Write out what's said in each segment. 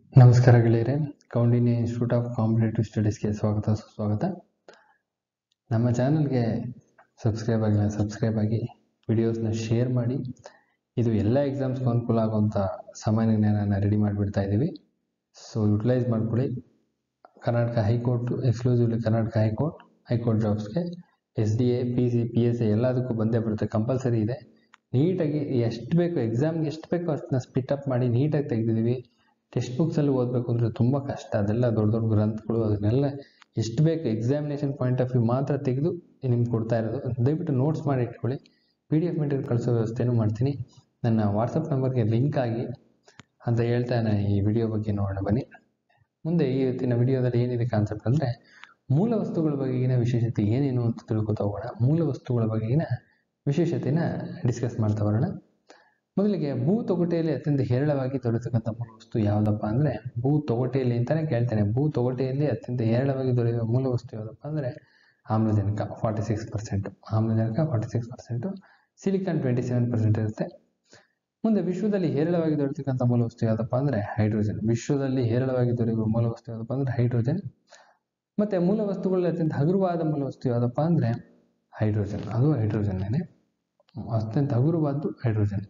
ನಮಸ್ಕಾರ ಗೆಳೆಯರೆ Koundinya institute of competitive ಸ್ಟಡೀಸ್ಗೆ ಸ್ವಾಗತ ಸುಸ್ವಾಗತ ನಮ್ಮ ಚಾನಲ್ಗೆ ಸಬ್ಸ್ಕ್ರೈಬ್ ಆಗಿಲ್ಲ ಸಬ್ಸ್ಕ್ರೈಬ್ ಆಗಿ ವಿಡಿಯೋಸ್ನ ಶೇರ್ ಮಾಡಿ ಇದು ಎಲ್ಲ ಎಕ್ಸಾಮ್ಸ್ಗೂ ಅನುಕೂಲ ಆಗುವಂಥ ಸಾಮಾನ್ಯ ಜ್ಞಾನನ ರೆಡಿ ಮಾಡಿಬಿಡ್ತಾ ಇದ್ದೀವಿ ಸೊ ಯುಟಿಲೈಸ್ ಮಾಡ್ಕೊಳ್ಳಿ Karnataka high court exclusively Karnataka high court high court ಜಾಬ್ಸ್ಗೆ S D A P C P S A ಎಲ್ಲದಕ್ಕೂ ಬಂದೇ ಬರುತ್ತೆ ಕಂಪಲ್ಸರಿ ಇದೆ ನೀಟಾಗಿ ಎಷ್ಟು ಬೇಕು ಎಕ್ಸಾಮ್ಗೆ ಎಷ್ಟು ಬೇಕೋ ಅಷ್ಟನ್ನ ಸ್ಪಿಟ್ ಅಪ್ ಮಾಡಿ ನೀಟಾಗಿ ತೆಗೆದಿದ್ದೀವಿ ಟೆಕ್ಸ್ಟ್ ಬುಕ್ಸಲ್ಲಿ ಓದಬೇಕು ಅಂದರೆ ತುಂಬ ಕಷ್ಟ ಅದೆಲ್ಲ ದೊಡ್ಡ ದೊಡ್ಡ ಗ್ರಂಥಗಳು ಅದನ್ನೆಲ್ಲ ಎಷ್ಟು ಬೇಕು ಎಕ್ಸಾಮಿನೇಷನ್ ಪಾಯಿಂಟ್ ಆಫ್ ವ್ಯೂ ಮಾತ್ರ ತೆಗೆದು ನಿಮ್ಗೆ ಕೊಡ್ತಾ ಇರೋದು ದಯವಿಟ್ಟು ನೋಟ್ಸ್ ಮಾಡಿ ಇಟ್ಕೊಳ್ಳಿ ಪಿ ಡಿ ಎಫ್ ಮೆಟೀರಿಯಲ್ ಕಳಿಸೋ ವ್ಯವಸ್ಥೆನೂ ಮಾಡ್ತೀನಿ ನನ್ನ ವಾಟ್ಸಪ್ ನಂಬರ್ಗೆ ಲಿಂಕ್ ಆಗಿ ಅಂತ ಹೇಳ್ತಾ ನಾನು ಈ ವಿಡಿಯೋ ಬಗ್ಗೆ ನೋಡೋಣ ಬನ್ನಿ ಮುಂದೆ ಈ ಇವತ್ತಿನ ವಿಡಿಯೋದಲ್ಲಿ ಏನಿದೆ ಕಾನ್ಸೆಪ್ಟ್ ಅಂದರೆ ಮೂಲ ವಸ್ತುಗಳ ಬಗೆಗಿನ ವಿಶೇಷತೆ ಏನೇನು ಅಂತ ತಿಳ್ಕೊತಾ ಹೋಗೋಣ ಮೂಲ ವಸ್ತುಗಳ ಬಗೆಗಿನ ವಿಶೇಷತೆನ ಡಿಸ್ಕಸ್ ಮಾಡ್ತಾ ಬರೋಣ ಮೊದಲಿಗೆ ಭೂ ತೊಗಟೆಯಲ್ಲಿ ಅತ್ಯಂತ ಹೇರಳವಾಗಿ ದೊರೆತಕ್ಕಂಥ ಮೂಲ ವಸ್ತು ಯಾವುದಪ್ಪ ಅಂದರೆ ಭೂ ತೊಗಟೆಯಲ್ಲಿ ಅಂತಾನೆ ಕೇಳ್ತೇನೆ ಭೂ ತೊಗಟೆಯಲ್ಲಿ ಅತ್ಯಂತ ಹೇರಳವಾಗಿ ದೊರೆಯುವ ಮೂಲ ವಸ್ತು ಯಾವುದಪ್ಪ ಅಂದರೆ ಆಮ್ಲಜನಕ ಫಾರ್ಟಿ ಸಿಕ್ಸ್ ಪರ್ಸೆಂಟು ಆಮ್ಲಜನಕ forty six percent silicon twenty seven percent ಇರುತ್ತೆ ಮುಂದೆ ವಿಶ್ವದಲ್ಲಿ ಹೇರಳವಾಗಿ ದೊರೆತಕ್ಕಂಥ ಮೂಲ ವಸ್ತು ಯಾವುದಪ್ಪ ಅಂದರೆ ಹೈಡ್ರೋಜನ್ ವಿಶ್ವದಲ್ಲಿ ಹೇರಳವಾಗಿ ದೊರೆಯುವ ಮೂಲ ವಸ್ತು ಯಾವುದಪ್ಪ ಅಂದರೆ ಹೈಡ್ರೋಜನ್ ಮತ್ತು ಮೂಲ ವಸ್ತುಗಳಲ್ಲಿ ಅತ್ಯಂತ ಹಗುರವಾದ ಮೂಲ ವಸ್ತು ಯಾವುದಪ್ಪ ಅಂದರೆ ಹೈಡ್ರೋಜನ್ ಅದು ಹೈಡ್ರೋಜನ್ನೇ ಅತ್ಯಂತ ಹಗುರವಾದ್ದು ಹೈಡ್ರೋಜನ್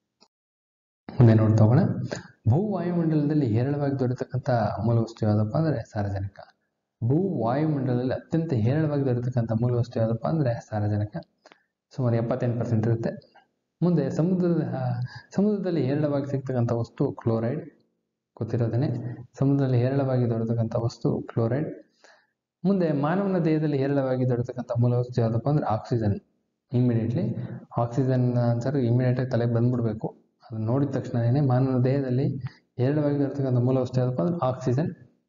ಮುಂದೆ ನೋಡ್ತಾ ಹೋಗೋಣ ಭೂ ವಾಯುಮಂಡಲದಲ್ಲಿ ಹೇರಳವಾಗಿ ದೊರೆತಕ್ಕಂಥ ಮೂಲ ವಸ್ತು ಯಾವುದಪ್ಪ ಅಂದರೆ ಸಾರಜನಕ ಭೂ ವಾಯುಮಂಡಲದಲ್ಲಿ ಅತ್ಯಂತ ಹೇರಳವಾಗಿ ದೊರೆತಕ್ಕಂಥ ಮೂಲ ವಸ್ತು ಯಾವುದಪ್ಪ ಅಂದರೆ ಸಾರಜನಕ ಸುಮಾರು ಎಪ್ಪತ್ತೆಂಟು ಪರ್ಸೆಂಟ್ ಇರುತ್ತೆ ಮುಂದೆ ಸಮುದ್ರದ ಸಮುದ್ರದಲ್ಲಿ ಹೇರಳವಾಗಿ ಸಿಗ್ತಕ್ಕಂಥ ವಸ್ತು ಕ್ಲೋರೈಡ್ ಗೊತ್ತಿರೋದೇ ಸಮುದ್ರದಲ್ಲಿ ಹೇರಳವಾಗಿ ದೊರೆತಕ್ಕಂಥ ವಸ್ತು ಕ್ಲೋರೈಡ್ ಮುಂದೆ ಮಾನವನ ದೇಹದಲ್ಲಿ ಹೇರಳವಾಗಿ ದೊರೆತಕ್ಕಂಥ ಮೂಲ ವಸ್ತು ಯಾವುದಪ್ಪ ಅಂದರೆ ಆಕ್ಸಿಜನ್ ಇಮಿಡಿಯೇಟ್ಲಿ ಆಕ್ಸಿಜನ್ ಆನ್ಸರ್ ಇಮಿಡಿಯೇಟಾಗಿ ತಲೆಗೆ ಬಂದ್ಬಿಡ್ಬೇಕು ಅದನ್ನು ನೋಡಿದ ತಕ್ಷಣನೇ ಮಾನವನ ದೇಹದಲ್ಲಿ ಹೇರಳವಾಗಿ ದೊರೆತಕ್ಕಂಥ ಮೂಲ ವಸ್ತು ಯಾವುದಪ್ಪ ಅಂದ್ರೆ ಆಕ್ಸಿಜನ್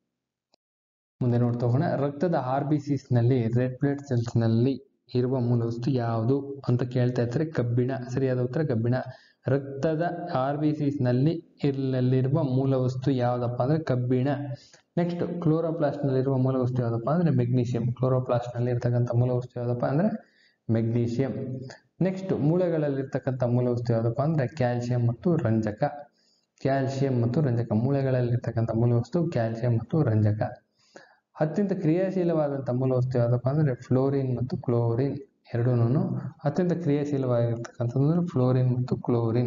ಮುಂದೆ ನೋಡ್ತಾ ಹೋಗೋಣ ರಕ್ತದ ಆರ್ ಬಿ ಸಿಸ್ನಲ್ಲಿ ರೆಡ್ ಬ್ಲಡ್ ಸೆಲ್ಸ್ನಲ್ಲಿ ಇರುವ ಮೂಲ ವಸ್ತು ಯಾವುದು ಅಂತ ಕೇಳ್ತಾ ಇರ್ತಾರೆ ಕಬ್ಬಿಣ ಸರಿಯಾದ ಉತ್ತರ ಕಬ್ಬಿಣ ರಕ್ತದ ಆರ್ ಬಿ ಸಿಸ್ನಲ್ಲಿ ಇರಲಿರುವ ಮೂಲ ವಸ್ತು ಯಾವುದಪ್ಪ ಅಂದ್ರೆ ಕಬ್ಬಿಣ ನೆಕ್ಸ್ಟ್ ಕ್ಲೋರೋಪ್ಲಾಸ್ಟ್ನಲ್ಲಿರುವ ಮೂಲ ವಸ್ತು ಯಾವುದಪ್ಪ ಅಂದ್ರೆ ಮೆಗ್ನೀಷಿಯಂ ಕ್ಲೋರೋಪ್ಲಾಸ್ಟ್ನಲ್ಲಿ ಇರ್ತಕ್ಕಂಥ ಮೂಲ ವಸ್ತು ಯಾವುದಪ್ಪ ಅಂದ್ರೆ ಮೆಗ್ನೀಷಿಯಂ ನೆಕ್ಸ್ಟ್ ಮೂಳೆಗಳಲ್ಲಿರ್ತಕ್ಕಂಥ ಮೂಲ ವಸ್ತು ಯಾವುದಪ್ಪ ಅಂದರೆ ಕ್ಯಾಲ್ಸಿಯಂ ಮತ್ತು ರಂಜಕ ಕ್ಯಾಲ್ಸಿಯಂ ಮತ್ತು ರಂಜಕ ಮೂಳೆಗಳಲ್ಲಿರ್ತಕ್ಕಂಥ ಮೂಲ ವಸ್ತು ಕ್ಯಾಲ್ಸಿಯಂ ಮತ್ತು ರಂಜಕ ಅತ್ಯಂತ ಕ್ರಿಯಾಶೀಲವಾದಂಥ ಮೂಲ ವಸ್ತು ಯಾವುದಪ್ಪ ಅಂದರೆ ಫ್ಲೋರಿನ್ ಮತ್ತು ಕ್ಲೋರಿನ್ ಎರಡೂ ಅತ್ಯಂತ ಕ್ರಿಯಾಶೀಲವಾಗಿರ್ತಕ್ಕಂಥದ್ದು ಫ್ಲೋರಿನ್ ಮತ್ತು ಕ್ಲೋರಿನ್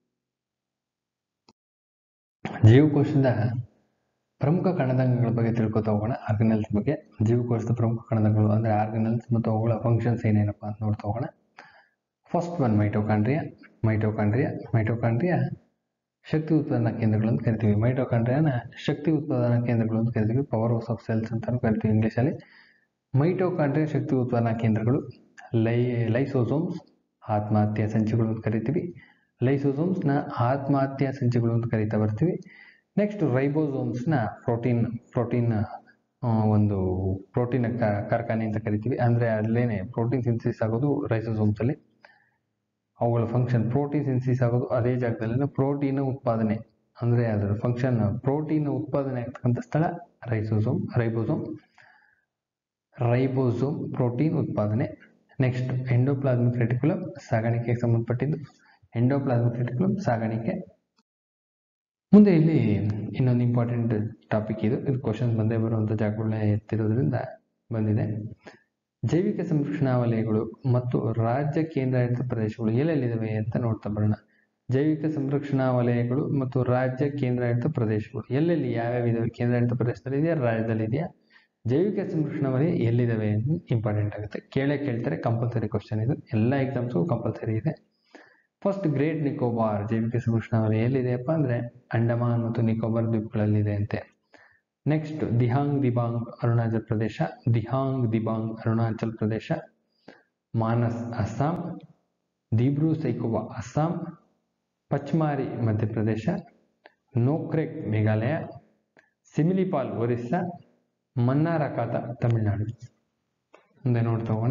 ಜೀವಕೋಶದ ಪ್ರಮುಖ ಕಣದಂಗಗಳ ಬಗ್ಗೆ ತಿಳ್ಕೊತಾ ಹೋಗೋಣ ಆರ್ಗನಲ್ಸ್ ಬಗ್ಗೆ ಜೀವಕೋಶದ ಪ್ರಮುಖ ಕಣದಂಗಗಳು ಅಂದರೆ ಆರ್ಗನಲ್ಸ್ ಮತ್ತು ಅವುಗಳ ಫಂಕ್ಷನ್ಸ್ ಏನೇನಪ್ಪ ಅಂತ ನೋಡ್ತಾ ಹೋಗೋಣ first one mitochondria mitochondria mitochondria ಶಕ್ತಿ ಉತ್ಪಾದನಾ ಕೇಂದ್ರಗಳು ಅಂತ ಕರಿತೀವಿ ಮೈಟೋಕಾಂಡ್ರಿಯಾನ ಶಕ್ತಿ ಉತ್ಪಾದನಾ ಕೇಂದ್ರಗಳು ಅಂತ ಕರಿತೀವಿ ಪವರ್ ಹೌಸ್ ಆಫ್ ಸೆಲ್ಸ್ ಅಂತಾನು ಕರಿತೀವಿ ಇಂಗ್ಲೀಷಲ್ಲಿ ಮೈಟೋಕಾಂಡ್ರಿಯಾ ಶಕ್ತಿ ಉತ್ಪಾದನಾ ಕೇಂದ್ರಗಳು ಲೈ ಲೈಸೋಸೋಮ್ಸ್ ಆತ್ಮಹತ್ಯಾ ಸಂಚಿಗಳು ಅಂತ ಕರಿತೀವಿ ಲೈಸೋಸೋಮ್ಸ್ನ ಆತ್ಮಹತ್ಯಾ ಸಂಚಿಗಳು ಅಂತ ಕರಿತಾ ಬರ್ತೀವಿ ನೆಕ್ಸ್ಟ್ ರೈಬೋಸೋಮ್ಸ್ನ ಪ್ರೋಟೀನ್ ಪ್ರೋಟೀನ್ ಒಂದು ಪ್ರೋಟೀನ್ ಕಾರ್ಖಾನೆ ಅಂತ ಕರಿತೀವಿ ಅಂದರೆ ಅಲ್ಲೇನೆ ಪ್ರೋಟೀನ್ ಸಿಂಥಸಿಸ್ ಆಗೋದು ರೈಸೋಸೋಮ್ಸಲ್ಲಿ ಅವುಗಳ ಫಂಕ್ಷನ್ ಪ್ರೋಟೀನ್ ಸಿಂಥಸಿಸ್ ಆಗೋದು ಅದೇ ಜಾಗದಲ್ಲಿ ಪ್ರೋಟೀನ್ ಉತ್ಪಾದನೆ ಅಂದರೆ ಅದರ ಫಂಕ್ಷನ್ ಪ್ರೋಟೀನ್ ಉತ್ಪಾದನೆ ಆಗ್ತಕ್ಕಂಥ ಸ್ಥಳ ರೈಸೋಸೋಮ್ ರೈಬೋಸೋಮ್ ರೈಬೋಸೋಮ್ ಪ್ರೋಟೀನ್ ಉತ್ಪಾದನೆ ನೆಕ್ಸ್ಟ್ ಎಂಡೋಪ್ಲಾಸ್ಮಿಕ್ ರೆಟಿಕ್ಯುಲಮ್ ಸಾಗಾಣಿಕೆಗೆ ಸಂಬಂಧಪಟ್ಟಿದ್ದು ಎಂಡೋಪ್ಲಾಸ್ಮಿಕ್ ರೆಟಿಕ್ಯುಲಮ್ ಸಾಗಾಣಿಕೆ ಮುಂದೆ ಇಲ್ಲಿ ಇನ್ನೊಂದು ಇಂಪಾರ್ಟೆಂಟ್ ಟಾಪಿಕ್ ಇದು ಇದು ಕ್ವಶನ್ಸ್ ಬಂದೇ ಬರುವಂಥ ಜಾಗಗಳನ್ನ ಎತ್ತಿರೋದ್ರಿಂದ ಬಂದಿದೆ ಜೈವಿಕ ಸಂರಕ್ಷಣಾ ವಲಯಗಳು ಮತ್ತು ರಾಜ್ಯ ಕೇಂದ್ರಾಡಳಿತ ಪ್ರದೇಶಗಳು ಎಲ್ಲೆಲ್ಲಿದ್ದಾವೆ ಅಂತ ನೋಡ್ತಾ ಬರೋಣ ಜೈವಿಕ ಸಂರಕ್ಷಣಾ ವಲಯಗಳು ಮತ್ತು ರಾಜ್ಯ ಕೇಂದ್ರಾಡಳಿತ ಪ್ರದೇಶಗಳು ಎಲ್ಲೆಲ್ಲಿ ಯಾವ್ಯಾವ ಇದಾವೆ ಕೇಂದ್ರಾಡಳಿತ ಪ್ರದೇಶದಲ್ಲಿ ಇದೆಯಾ ರಾಜ್ಯದಲ್ಲಿ ಇದೆಯಾ ಜೈವಿಕ ಸಂರಕ್ಷಣಾ ವಲಯ ಎಲ್ಲಿದ್ದಾವೆ ಅಂತ ಇಂಪಾರ್ಟೆಂಟ್ ಆಗುತ್ತೆ ಕೇಳೇ ಕೇಳ್ತಾರೆ ಕಂಪಲ್ಸರಿ ಕ್ವಶನ್ ಇದು ಎಲ್ಲ ಎಕ್ಸಾಮ್ಸ್ಗೂ ಕಂಪಲ್ಸರಿ ಇದೆ ಫಸ್ಟ್ ಗ್ರೇಟ್ ನಿಕೋಬಾರ್ ಜೈವಿಕ ಸಂರಕ್ಷಣಾ ವಲಯ ಎಲ್ಲಿದೆಯಪ್ಪ ಅಂದರೆ ಅಂಡಮಾನ್ ಮತ್ತು ನಿಕೋಬಾರ್ ದ್ವೀಪಗಳಲ್ಲಿದೆ ಅಂತೆ ನೆಕ್ಸ್ಟ್ ದಿಹಾಂಗ್ ದಿಬಾಂಗ್ ಅರುಣಾಚಲ್ ಪ್ರದೇಶ ದಿಹಾಂಗ್ ದಿಬಾಂಗ್ ಅರುಣಾಚಲ್ ಪ್ರದೇಶ ಮಾನಸ್ ಅಸ್ಸಾಂ ದಿಬ್ರು ಸೈಕೋಬಾ ಅಸ್ಸಾಂ ಪಚ್ಮಾರಿ ಮಧ್ಯಪ್ರದೇಶ ನೋಕ್ರೆಕ್ ಮೇಘಾಲಯ ಸಿಮಿಲಿಪಾಲ್ ಒರಿಸ್ಸಾ ಮನ್ನಾರಕಾತ ತಮಿಳುನಾಡು ಮುಂದೆ ನೋಡ್ತಾ ಹೋಗೋಣ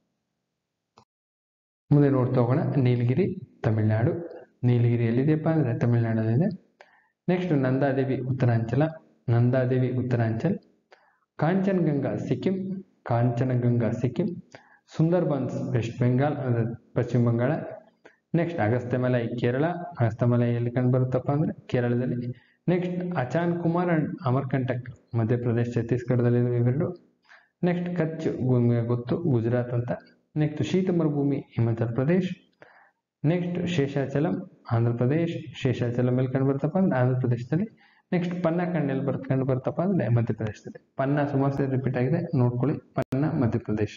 ಮುಂದೆ ನೋಡ್ತಾ ಹೋಗೋಣ ನೀಲಗಿರಿ ತಮಿಳುನಾಡು ನೀಲಗಿರಿ ಎಲ್ಲಿದೆಯಪ್ಪ ಅಂದರೆ ತಮಿಳುನಾಡಲ್ಲಿದೆ ನೆಕ್ಸ್ಟ್ ನಂದಾದೇವಿ ಉತ್ತರಾಂಚಲ ನಂದಾದೇವಿ ಉತ್ತರಾಂಚಲ್ ಕಾಂಚನಗಂಗಾ ಸಿಕ್ಕಿಂ ಕಾಂಚನಗಂಗಾ ಸಿಕ್ಕಿಂ ಸುಂದರ್ಬನ್ಸ್ ವೆಸ್ಟ್ ಬೆಂಗಾಲ್ ಅಂದರೆ ಪಶ್ಚಿಮ ಬಂಗಾಳ ನೆಕ್ಸ್ಟ್ ಅಗಸ್ತ್ಯಮಲೈ ಕೇರಳ ಅಗಸ್ತ್ಯಮಲೈ ಎಲ್ಲಿ ಕಂಡು ಬರುತ್ತಪ್ಪ ಅಂದರೆ ಕೇರಳದಲ್ಲಿ next Achanakmar and Amarkantak Madhya Pradesh ಛತ್ತೀಸ್ಗಢದಲ್ಲಿ ಇವೆರಡು ನೆಕ್ಸ್ಟ್ ಕಚ್ ಭೂಮಿಗೆ ಗೊತ್ತು ಗುಜರಾತ್ ಅಂತ ನೆಕ್ಸ್ಟ್ ಶೀತ ಮರುಭೂಮಿ ಹಿಮಾಚಲ್ ಪ್ರದೇಶ್ ನೆಕ್ಸ್ಟ್ ಶೇಷಾಚಲಂ ಆಂಧ್ರ ಪ್ರದೇಶ್ ಶೇಷಾಚಲಂ ಎಲ್ಲಿ ಕಂಡು ಬರ್ತಪ್ಪ ಅಂದ್ರೆ ಆಂಧ್ರ ಪ್ರದೇಶದಲ್ಲಿ ನೆಕ್ಸ್ಟ್ ಪನ್ನ ಕಂಡು ಎಲ್ಲಿ ಬರ್ತ ಕಂಡು ಬರ್ತಪ್ಪ ಅಂದ್ರೆ ಮಧ್ಯಪ್ರದೇಶದಲ್ಲಿ ಪನ್ನ ಸುಮಾರು ಸರಿ ರಿಪೀಟ್ ಆಗಿದೆ ನೋಡ್ಕೊಳ್ಳಿ ಪನ್ನ ಮಧ್ಯಪ್ರದೇಶ್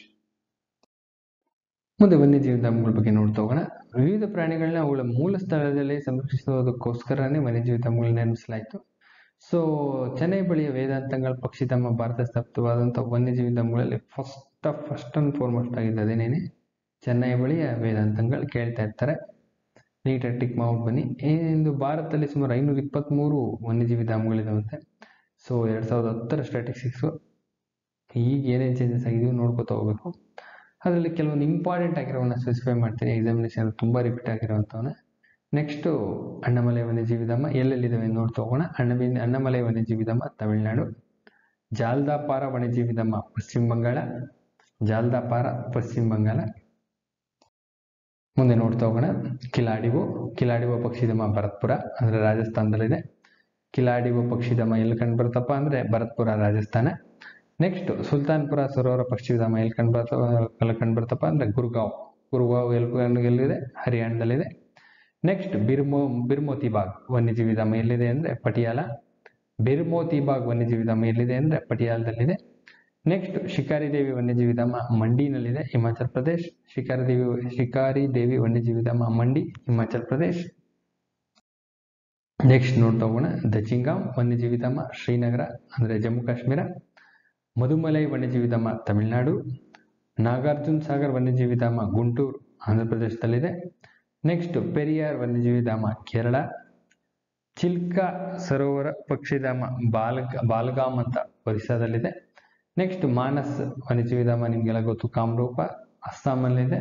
ಮುಂದೆ ವನ್ಯಜೀವಿ ಧಾಮಗಳ ಬಗ್ಗೆ ನೋಡ್ತಾ ಹೋಗೋಣ ವಿವಿಧ ಪ್ರಾಣಿಗಳನ್ನ ಅವುಗಳ ಮೂಲ ಸ್ಥಳದಲ್ಲಿ ಸಂರಕ್ಷಿಸುವುದಕ್ಕೋಸ್ಕರನೇ ವನ್ಯಜೀವಿ ಧಾಮಗಳನ್ನ ನಿರ್ಮಿಸಲಾಯಿತು ಸೊ ಚೆನ್ನೈ ಬಳಿಯ ವೇದಾಂತಗಳ ಪಕ್ಷಿಧಾಮ ಭಾರತ ಸ್ಥಾಪಿತವಾದಂಥ ವನ್ಯಜೀವಿ ಧಾಮಗಳಲ್ಲಿ first of first and foremost ಆಗಿದೆ ಅದೇನೇನೆ ಚೆನ್ನೈ ಬಳಿಯ ವೇದಾಂತಗಳು ಕೇಳ್ತಾ ಇರ್ತಾರೆ ನೀಟಾಗಿ ಟಿಕ್ ಮಾಡ್ಬಿಟ್ಟು ಬನ್ನಿ ಇಂದು ಭಾರತದಲ್ಲಿ ಸುಮಾರು ಐನೂರ ಇಪ್ಪತ್ತ್ಮೂರು ವನ್ಯಜೀವಿ ಧಾಮಗಳಿದಾವಂತೆ ಸೊ ಎರಡು ಸಾವಿರದ ಹತ್ತರ ಸ್ಟ್ಯಾಟಿಸ್ಟಿಕ್ಸು ಈಗ ಏನೇನು ಚೇಂಜಸ್ ಆಗಿದೆಯೋ ನೋಡ್ಕೊತಾ ಹೋಗ್ಬೇಕು ಅದರಲ್ಲಿ ಕೆಲವೊಂದು ಇಂಪಾರ್ಟೆಂಟ್ ಆಗಿರೋವನ್ನ ಸ್ಪೆಸಿಫೈ ಮಾಡ್ತೀನಿ ಎಕ್ಸಾಮಿನೇಷನ್ ತುಂಬ ರಿಪೀಟ್ ಆಗಿರೋವಂಥವನ್ನ ನೆಕ್ಸ್ಟು ಅಣ್ಣಮಲೈ ವನ್ಯಜೀವಿ ಧಾಮ ಎಲ್ಲೆಲ್ಲಿದ್ದಾವೆ ನೋಡ್ತಾ ಹೋಗೋಣ ಅಣ್ಣಮಿ ಅಣ್ಣಮಲೈ ವನ್ಯಜೀವಿ ಧಾಮ ತಮಿಳುನಾಡು ಜಾಲ್ದಾಪಾರ ವನ್ಯಜೀವಿ ಧಾಮ ಪಶ್ಚಿಮ ಬಂಗಾಳ ಜಾಲ್ದಾಪಾರ ಪಶ್ಚಿಮ ಬಂಗಾಳ ಮುಂದೆ ನೋಡ್ತಾ ಹೋಗೋಣ ಕಿಲಾಡಿವು ಕಿಲಾಡಿವು ಪಕ್ಷಿಧಾಮ ಭರತ್ಪುರ ಅಂದರೆ ರಾಜಸ್ಥಾನದಲ್ಲಿದೆ ಕಿಲಾಡಿವು ಪಕ್ಷಿಧಾಮ ಎಲ್ಲಿ ಕಂಡು ಬರ್ತಪ್ಪ ಅಂದರೆ ಭರತ್ಪುರ ರಾಜಸ್ಥಾನ ನೆಕ್ಸ್ಟ್ ಸುಲ್ತಾನ್ಪುರ ಸರೋವರ ಪಕ್ಷಿಧಾಮ ಎಲ್ಲಿ ಕಂಡು ಬರ್ತ ಎಲ್ಲಿ ಕಂಡು ಬರ್ತಪ್ಪ ಅಂದರೆ ಗುರ್ಗಾಂವ್ ಗುರ್ಗಾಂವ್ ಎಲ್ಲಿ ಎಲ್ಲಿದೆ ಹರಿಯಾಣದಲ್ಲಿದೆ ನೆಕ್ಸ್ಟ್ ಬಿರ್ಮೋ ಬಿರ್ಮೋತಿ ಬಾಗ್ ವನ್ಯಜೀವಿ ಧಾಮ ಎಲ್ಲಿದೆ ಅಂದರೆ ಪಟಿಯಾಲ ಬಿರ್ಮೋತಿ ಬಾಗ್ ವನ್ಯಜೀವಿ ಧಾಮ ಎಲ್ಲಿದೆ ಅಂದರೆ ಪಟಿಯಾಲದಲ್ಲಿದೆ ನೆಕ್ಸ್ಟ್ ಶಿಕಾರಿ ದೇವಿ ವನ್ಯಜೀವಿ ಧಾಮ ಮಂಡಿನಲ್ಲಿದೆ ಹಿಮಾಚಲ್ ಪ್ರದೇಶ್ ಶಿಕಾರಿ ದೇವಿ ಶಿಕಾರಿ ದೇವಿ ವನ್ಯಜೀವಿ ಧಾಮ ಮಂಡಿ ಹಿಮಾಚಲ್ ಪ್ರದೇಶ್ ನೆಕ್ಸ್ಟ್ ನೋಡ್ತಾ ಹೋಗೋಣ ದಚಿಂಗಾಮ್ ವನ್ಯಜೀವಿ ಧಾಮ ಶ್ರೀನಗರ ಅಂದರೆ ಜಮ್ಮು ಕಾಶ್ಮೀರ ಮಧುಮಲೈ ವನ್ಯಜೀವಿ ಧಾಮ ತಮಿಳುನಾಡು ನಾಗಾರ್ಜುನ ಸಾಗರ್ ವನ್ಯಜೀವಿ ಧಾಮ ಗುಂಟೂರು ಆಂಧ್ರ ಪ್ರದೇಶದಲ್ಲಿದೆ ನೆಕ್ಸ್ಟ್ ಪೆರಿಯಾರ್ ವನ್ಯಜೀವಿ ಧಾಮ ಕೇರಳ ಚಿಲ್ಕಾ ಸರೋವರ ಪಕ್ಷಿಧಾಮ ಬಾಲ್ಗ ಬಾಲ್ಗಾಮ್ ಅಂತ ಒರಿಸ್ಸಾದಲ್ಲಿದೆ ನೆಕ್ಸ್ಟ್ ಮಾನಸ್ ವನ್ಯಜೀವಿ ಧಾಮ ನಿಮಗೆಲ್ಲ ಗೊತ್ತು ಕಾಮರೂಪ ಅಸ್ಸಾಮಲ್ಲಿದೆ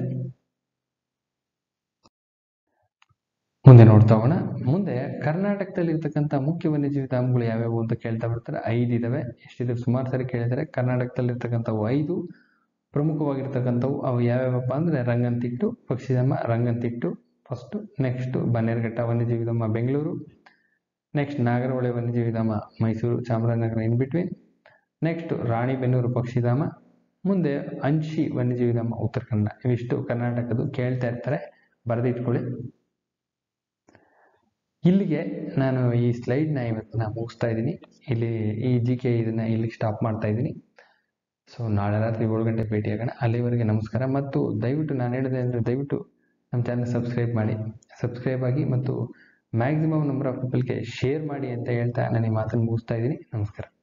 ಮುಂದೆ ನೋಡ್ತಾ ಹೋಗೋಣ ಮುಂದೆ ಕರ್ನಾಟಕದಲ್ಲಿ ಇರ್ತಕ್ಕಂಥ ಮುಖ್ಯ ವನ್ಯಜೀವಿ ಧಾಮಗಳು ಯಾವ್ಯಾವು ಅಂತ ಕೇಳ್ತಾ ಬರ್ತಾರೆ ಐದು ಇದಾವೆ ಎಷ್ಟಿದೆ ಸುಮಾರು ಸರಿ ಕೇಳಿದರೆ ಕರ್ನಾಟಕದಲ್ಲಿ ಇರ್ತಕ್ಕಂಥವು ಐದು ಪ್ರಮುಖವಾಗಿರ್ತಕ್ಕಂಥವು ಅವು ಯಾವ್ಯಾವಪ್ಪ ಅಂದರೆ ರಂಗಂತಿಟ್ಟು ಪಕ್ಷಿಧಾಮ ರಂಗಂತಿಟ್ಟು ಫಸ್ಟು ನೆಕ್ಸ್ಟು ಬನ್ನೇರುಘಟ್ಟ ವನ್ಯಜೀವಿ ಧಾಮ ಬೆಂಗಳೂರು ನೆಕ್ಸ್ಟ್ ನಾಗರಹೊಳೆ ವನ್ಯಜೀವಿ ಧಾಮ Mysuru Chamarajanagar in between next Ranebennur ಪಕ್ಷಿಧಾಮ ಮುಂದೆ ಅಂಶಿ ವನ್ಯಜೀವಿ ಧಾಮ ಉತ್ತರ ಕನ್ನಡ ಇವಿಷ್ಟು ಕರ್ನಾಟಕದ್ದು ಕೇಳ್ತಾ ಇರ್ತಾರೆ ಬರೆದಿಟ್ಕೊಳ್ಳಿ ಇಲ್ಲಿಗೆ ನಾನು ಈ ಸ್ಲೈಡ್ನ ಇವತ್ತು ನಾನು ಮುಗಿಸ್ತಾ ಇದ್ದೀನಿ ಇಲ್ಲಿ ಈ ಜಿ ಕೆ ಇದನ್ನು ಇಲ್ಲಿಗೆ ಸ್ಟಾಪ್ ಮಾಡ್ತಾ ಇದ್ದೀನಿ ಸೊ ನಾಳೆ ರಾತ್ರಿ ಏಳು ಗಂಟೆ ಭೇಟಿಯಾಗೋಣ ಅಲ್ಲಿವರೆಗೆ ನಮಸ್ಕಾರ ಮತ್ತು ದಯವಿಟ್ಟು ನಾನು ಹೇಳಿದೆ ಅಂದರೆ ದಯವಿಟ್ಟು ನಮ್ಮ ಚಾನಲ್ ಸಬ್ಸ್ಕ್ರೈಬ್ ಮಾಡಿ ಸಬ್ಸ್ಕ್ರೈಬ್ ಆಗಿ ಮತ್ತು ಮ್ಯಾಕ್ಸಿಮಮ್ ನಂಬರ್ ಆಫ್ ಪೀಪಲ್ಗೆ ಶೇರ್ ಮಾಡಿ ಅಂತ ಹೇಳ್ತಾ ನಾನು ಈ ಮಾತನ್ನು ಮುಗಿಸ್ತಾ ಇದ್ದೀನಿ ನಮಸ್ಕಾರ